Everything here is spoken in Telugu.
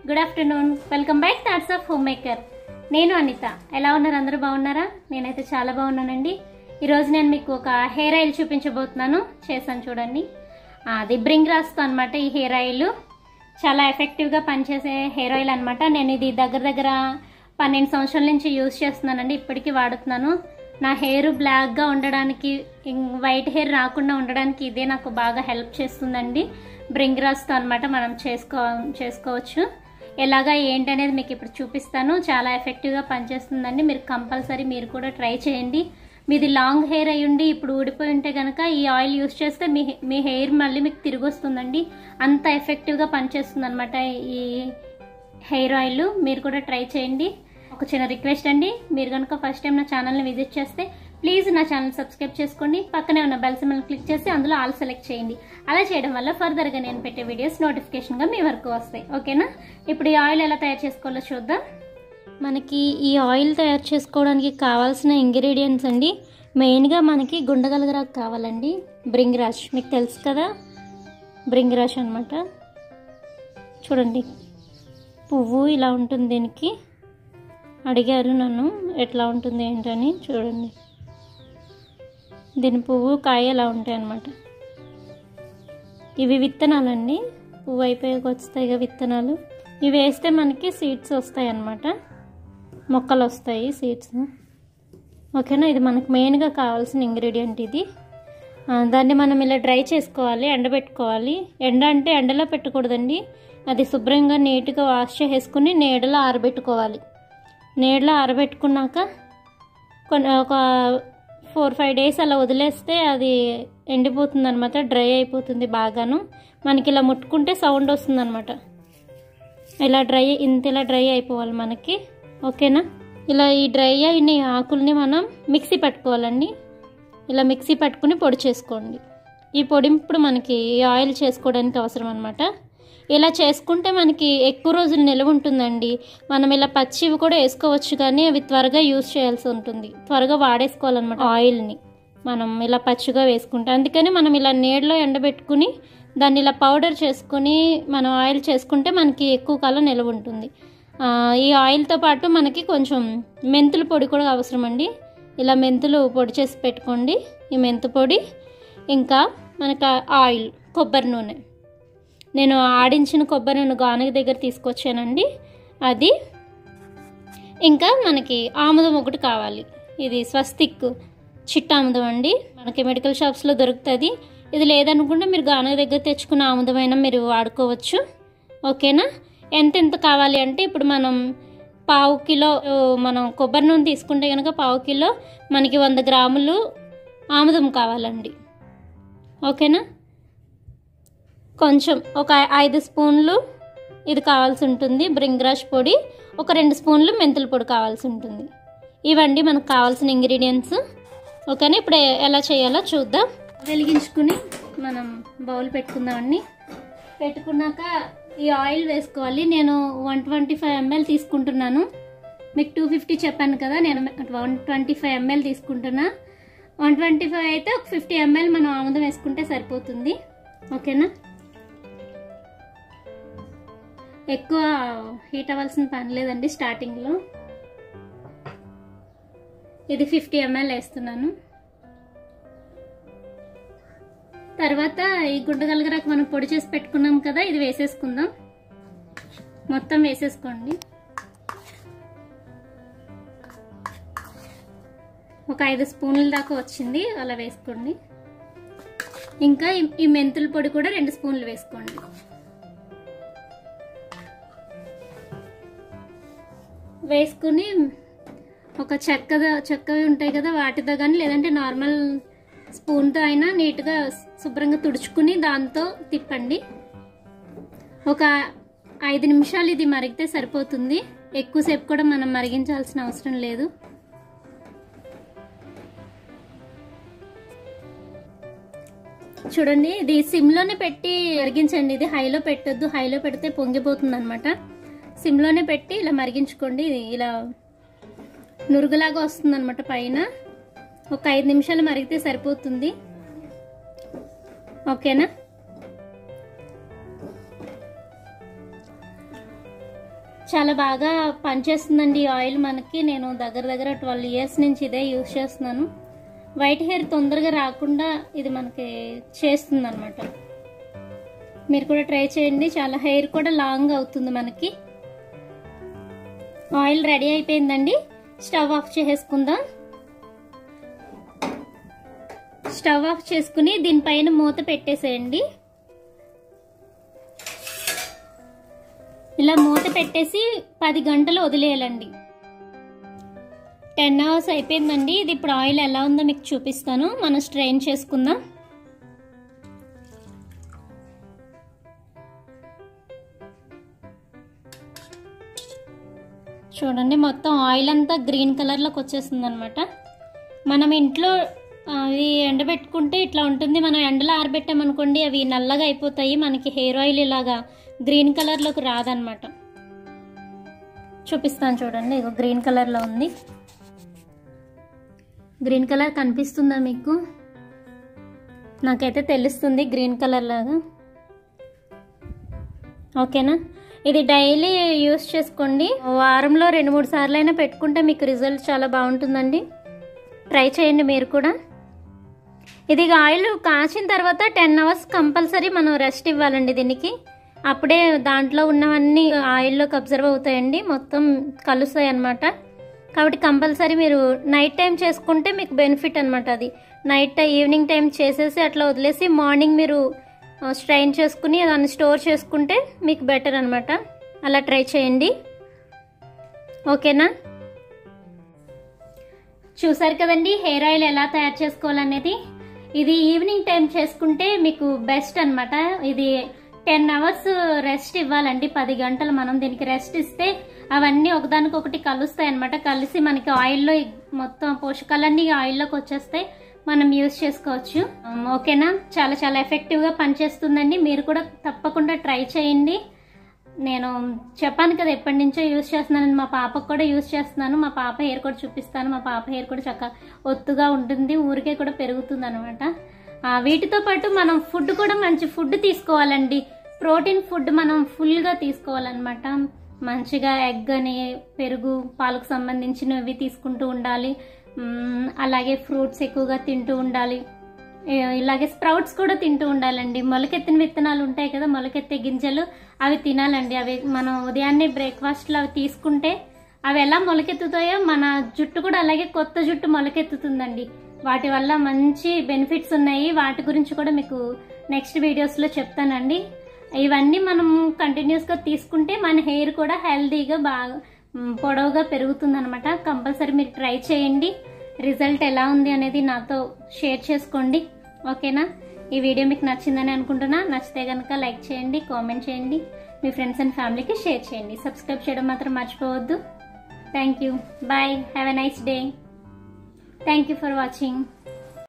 good afternoon welcome back thoughts of home maker నేను అనిత ఎలా ఉన్నారు అందరూ బాగున్నారా నేనైతే చాలా బాగున్నానండి ఈరోజు నేను మీకు ఒక హెయిర్ ఆయిల్ చూపించబోతున్నాను చేశాను చూడండి అది బ్రింగ్ రాస్తో అనమాట ఈ హెయిర్ ఆయిల్ చాలా ఎఫెక్టివ్గా పనిచేసే హెయిర్ ఆయిల్ అనమాట నేను ఇది దగ్గర దగ్గర పన్నెండు సంవత్సరాల నుంచి యూజ్ చేస్తున్నానండి ఇప్పటికీ వాడుతున్నాను నా హెయిర్ బ్లాక్గా ఉండడానికి ఇం- వైట్ హెయిర్ రాకుండా ఉండడానికి ఇదే నాకు బాగా హెల్ప్ చేస్తుందండి బ్రింగ్ రాస్తో అనమాట మనం చేసుకో చేసుకోవచ్చు ఎలాగా ఏంటి అనేది మీకు ఇప్పుడు చూపిస్తాను చాలా ఎఫెక్టివ్గా పనిచేస్తుందండి మీరు కంపల్సరీ మీరు కూడా ట్రై చేయండి మీది లాంగ్ హెయిర్ అయి ఉండి ఇప్పుడు ఊడిపోయి ఉంటే కనుక ఈ ఆయిల్ యూస్ చేస్తే మీ హె- మీ హెయిర్ మళ్ళీ మీకు తిరిగి వస్తుందండి అంత ఎఫెక్టివ్గా పనిచేస్తుంది అనమాట ఈ హెయిర్ ఆయిల్ మీరు కూడా ట్రై చేయండి ఒక చిన్న రిక్వెస్ట్ అండి మీరు కనుక ఫస్ట్ టైం నా ఛానల్ని విజిట్ చేస్తే ప్లీజ్ నా ఛానల్ సబ్స్క్రైబ్ చేసుకోండి పక్కనే ఉన్న బెల్ సింబల్ క్లిక్ చేసి అందులో ఆల్ సెలెక్ట్ చేయండి అలా చేయడం వల్ల ఫర్దర్గా నేను పెట్టే వీడియోస్ నోటిఫికేషన్గా మీ వరకు వస్తాయి ఓకేనా ఇప్పుడు ఈ ఆయిల్ ఎలా తయారు చేసుకోవాలో చూద్దాం మనకి ఈ ఆయిల్ తయారు చేసుకోవడానికి కావాల్సిన ఇంగ్రీడియంట్స్ అండి మెయిన్గా మనకి గుండగలగరాకు కావాలండి బ్రింగ్రాజ్ మీకు తెలుసు కదా బ్రింగ్రాజ్ అనమాట చూడండి పువ్వు ఇలా ఉంటుంది దీనికి అడిగారు నన్ను ఎట్లా ఉంటుంది ఏంటని చూడండి దీని పువ్వు కాయ ఎలా ఉంటాయి అన్నమాట ఇవి విత్తనాలండి పువ్వు అయిపోయాక వస్తాయి కదా విత్తనాలు ఇవి వేస్తే మనకి సీడ్స్ వస్తాయి అన్నమాట మొక్కలు వస్తాయి సీడ్స్ ఓకేనా ఇది మనకు మెయిన్గా కావాల్సిన ఇంగ్రీడియంట్ ఇది ఆ, దాన్ని మనం ఇలా డ్రై చేసుకోవాలి ఎండబెట్టుకోవాలి ఎండ అంటే ఎండలో పెట్టకూడదండి అది శుభ్రంగా నీట్గా వాష్ చేసేసుకుని నీడలో ఆరబెట్టుకోవాలి నీడలో ఆరబెట్టుకున్నాక కొన్ని ఒక ఫోర్ ఫైవ్ డేస్ అలా వదిలేస్తే అది ఎండిపోతుంది అనమాట డ్రై అయిపోతుంది బాగాను మనకి ఇలా ముట్టుకుంటే సౌండ్ వస్తుంది అనమాట ఇలా డ్రై ఇంత ఇలా డ్రై అయిపోవాలి మనకి ఓకేనా ఇలా ఈ డ్రై అయిన ఈ ఆకుల్ని మనం మిక్సీ పట్టుకోవాలండి ఇలా మిక్సీ పట్టుకుని పొడి చేసుకోండి ఈ పొడి ఇప్పుడు మనకి ఈ ఆయిల్ చేసుకోవడానికి అవసరం అనమాట ఇలా చేసుకుంటే మనకి ఎక్కువ రోజులు నిల్వ ఉంటుందండి మనం ఇలా పచ్చివి కూడా వేసుకోవచ్చు కానీ అవి త్వరగా యూజ్ చేయాల్సి ఉంటుంది త్వరగా వాడేసుకోవాలన్నమాట ఆయిల్ని మనం ఇలా పచ్చిగా వేసుకుంటే అందుకని మనం ఇలా నీడలో ఎండబెట్టుకుని దాన్ని ఇలా పౌడర్ చేసుకుని మనం ఆయిల్ చేసుకుంటే మనకి ఎక్కువ కాలం నిల్వ ఉంటుంది ఆ, ఈ ఆయిల్తో పాటు మనకి కొంచెం మెంతుల పొడి కూడా అవసరం అండి ఇలా మెంతులు పొడి చేసి పెట్టుకోండి ఈ మెంతు పొడి ఇంకా మనకు ఆయిల్ కొబ్బరి నూనె నేను ఆడించిన కొబ్బరి నూనె గానుగ దగ్గర తీసుకొచ్చానండి అది ఇంకా మనకి ఆముదం ఒకటి కావాలి ఇది స్వస్తిక్ చిట్టాముదం అండి మనకి మెడికల్ షాప్స్లో దొరుకుతుంది ఇది లేదనుకుంటే మీరు గానుగ దగ్గర తెచ్చుకున్న ఆముదమైనా మీరు వాడుకోవచ్చు ఓకేనా ఎంత ఎంత కావాలి అంటే ఇప్పుడు మనం పావు కిలో ఆ, మనం కొబ్బరి నూనె తీసుకుంటే కనుక పావు కిలో మనకి వంద గ్రాములు ఆముదం కావాలండి ఓకేనా కొంచెం ఒక ఐదు స్పూన్లు ఇది కావాల్సి ఉంటుంది బ్రింగ్రాష్ పొడి ఒక రెండు స్పూన్లు మెంతుల పొడి కావాల్సి ఉంటుంది ఇవండి మనకు కావాల్సిన ఇంగ్రీడియంట్స్ ఓకేనా ఇప్పుడు ఎలా చేయాలో చూద్దాం వెలిగించుకుని మనం బౌల్ పెట్టుకుందామండి పెట్టుకున్నాక ఈ ఆయిల్ వేసుకోవాలి నేను వన్ ట్వంటీ ఫైవ్ ఎంఎల్ తీసుకుంటున్నాను మీకు టూ ఫిఫ్టీ చెప్పాను కదా నేను వన్ ట్వంటీ ఫైవ్ ఎంఎల్ తీసుకుంటున్నా వన్ ట్వంటీ ఫైవ్ అయితే ఒక ఫిఫ్టీ ఎంఎల్ మనం ఆముదం వేసుకుంటే సరిపోతుంది ఓకేనా ఎక్కువ హీట్ అవ్వాల్సిన పని లేదండి స్టార్టింగ్లో ఇది ఫిఫ్టీ ఎంఎల్ వేస్తున్నాను తర్వాత ఈ గుడ్డగలగరాకు మనం పొడి చేసి పెట్టుకున్నాం కదా ఇది వేసేసుకుందాం మొత్తం వేసేసుకోండి ఒక ఐదు స్పూన్ల దాకా వచ్చింది అలా వేసుకోండి ఇంకా ఈ- ఈ మెంతుల పొడి కూడా రెండు స్పూన్లు వేసుకోండి వేసుకుని ఒక చెక్కద చెక్కవి ఉంటాయి కదా వాటితో కానీ లేదంటే నార్మల్ స్పూన్తో అయినా నీట్గా శుభ్రంగా తుడుచుకుని దాంతో తిప్పండి ఒక ఐదు నిమిషాలు ఇది మరిగితే సరిపోతుంది ఎక్కువసేపు కూడా మనం మరిగించాల్సిన అవసరం లేదు చూడండి ఇది సిమ్లోనే పెట్టి మరిగించండి ఇది హైలో పెట్టొద్దు హైలో పెడితే పొంగిపోతుంది అనమాట సిమ్లోనే పెట్టి ఇలా మరిగించుకోండి ఇది ఇలా నురుగులాగా వస్తుంది అనమాట పైన ఒక ఐదు నిమిషాలు మరిగితే సరిపోతుంది ఓకేనా చాలా బాగా పనిచేస్తుందండి ఈ ఆయిల్ మనకి నేను దగ్గర దగ్గర ట్వెల్వ్ ఇయర్స్ నుంచి ఇదే యూస్ చేస్తున్నాను వైట్ హెయిర్ తొందరగా రాకుండా ఇది మనకి చేస్తుంది అనమాట మీరు కూడా ట్రై చేయండి చాలా హెయిర్ కూడా లాంగ్ అవుతుంది మనకి ఆయిల్ రెడీ అయిపోయిందండి స్టవ్ ఆఫ్ చేసేసుకుందాం స్టవ్ ఆఫ్ చేసుకుని దీనిపైన మూత పెట్టేసేయండి ఇలా మూత పెట్టేసి పది గంటలు వదిలేయాలండి టెన్ అవర్స్ అయిపోయిందండి ఇది ఇప్పుడు ఆయిల్ ఎలా ఉందో మీకు చూపిస్తాను మనం స్ట్రెయిన్ చేసుకుందాం చూడండి మొత్తం ఆయిల్ అంతా గ్రీన్ కలర్లోకి వచ్చేస్తుంది అనమాట మనం ఇంట్లో అవి ఎండబెట్టుకుంటే ఇట్లా ఉంటుంది మనం ఎండలో ఆరబెట్టామనుకోండి అవి నల్లగా అయిపోతాయి మనకి హెయిర్ ఆయిల్ ఇలాగా గ్రీన్ కలర్లోకి రాదనమాట చూపిస్తాను చూడండి ఇగో గ్రీన్ కలర్లో ఉంది గ్రీన్ కలర్ కనిపిస్తుందా మీకు నాకైతే తెలుస్తుంది గ్రీన్ కలర్ లాగా ఓకేనా ఇది డైలీ యూస్ చేసుకోండి వారంలో రెండు మూడు సార్లు అయినా పెట్టుకుంటే మీకు రిజల్ట్ చాలా బాగుంటుందండి ట్రై చేయండి మీరు కూడా ఇది ఆయిల్ కాచిన తర్వాత టెన్ అవర్స్ కంపల్సరీ మనం రెస్ట్ ఇవ్వాలండి దీనికి అప్పుడే దాంట్లో ఉన్నవన్నీ ఆయిల్లోకి అబ్జర్వ్ అవుతాయండి మొత్తం కలుస్తాయి అన్నమాట కాబట్టి కంపల్సరీ మీరు నైట్ టైం చేసుకుంటే మీకు బెనిఫిట్ అనమాట అది నైట్ ఈవినింగ్ టైం చేసేసి అట్లా వదిలేసి మార్నింగ్ మీరు స్ట్రైన్ చేసుకుని దాన్ని స్టోర్ చేసుకుంటే మీకు బెటర్ అనమాట అలా ట్రై చేయండి ఓకేనా చూసారు కదండి హెయిర్ ఆయిల్ ఎలా తయారు చేసుకోవాలనేది ఇది ఈవినింగ్ టైం చేసుకుంటే మీకు బెస్ట్ అనమాట ఇది టెన్ అవర్స్ రెస్ట్ ఇవ్వాలండి పది గంటలు మనం దీనికి రెస్ట్ ఇస్తే అవన్నీ ఒకదానికొకటి కలుస్తాయి అనమాట కలిసి మనకి ఆయిల్లో మొత్తం పోషకాలన్నీ ఆయిల్లోకి వచ్చేస్తాయి మనం యూస్ చేసుకోవచ్చు ఓకేనా చాలా చాలా ఎఫెక్టివ్గా పనిచేస్తుందండి మీరు కూడా తప్పకుండా ట్రై చేయండి నేను చెప్పాను కదా ఎప్పటి నుంచో యూస్ చేస్తున్నాను మా పాపకు కూడా యూస్ చేస్తున్నాను మా పాప హెయిర్ కూడా చూపిస్తాను మా పాప హెయిర్ కూడా చక్కగా ఒత్తుగా ఉంటుంది ఊరికే కూడా పెరుగుతుంది అనమాట వీటితో పాటు మనం ఫుడ్ కూడా మంచి ఫుడ్ తీసుకోవాలండి ప్రోటీన్ ఫుడ్ మనం ఫుల్గా తీసుకోవాలన్నమాట మంచిగా ఎగ్ అని పెరుగు పాలకు సంబంధించినవి తీసుకుంటూ ఉండాలి మ్మ్, అలాగే ఫ్రూట్స్ ఎక్కువగా తింటూ ఉండాలి ఏ- ఇలాగే స్ప్రౌట్స్ కూడా తింటూ ఉండాలండి మొలకెత్తిన విత్తనాలు ఉంటాయి కదా మొలకెత్తే గింజలు అవి తినాలండి అవి మనం ఉదయాన్నే బ్రేక్ఫాస్ట్లో అవి తీసుకుంటే అవి ఎలా మొలకెత్తుతాయో మన జుట్టు కూడా అలాగే కొత్త జుట్టు మొలకెత్తుతుందండి వాటి వల్ల మంచి బెనిఫిట్స్ ఉన్నాయి వాటి గురించి కూడా మీకు నెక్స్ట్ వీడియోస్లో చెప్తానండి ఇవన్నీ మనం కంటిన్యూస్గా తీసుకుంటే మన హెయిర్ కూడా హెల్తీగా బాగా మ్, పొడవుగా పెరుగుతుంది అనమాట కంపల్సరీ మీరు ట్రై చేయండి రిజల్ట్ ఎలా ఉంది అనేది నాతో షేర్ చేసుకోండి ఓకేనా ఈ వీడియో మీకు నచ్చిందని అనుకుంటున్నా నచ్చితే కనుక లైక్ చేయండి కామెంట్ చేయండి మీ ఫ్రెండ్స్ అండ్ ఫ్యామిలీకి షేర్ చేయండి సబ్స్క్రైబ్ చేయడం మాత్రం మర్చిపోవద్దు thank you bye have a nice day thank you for watching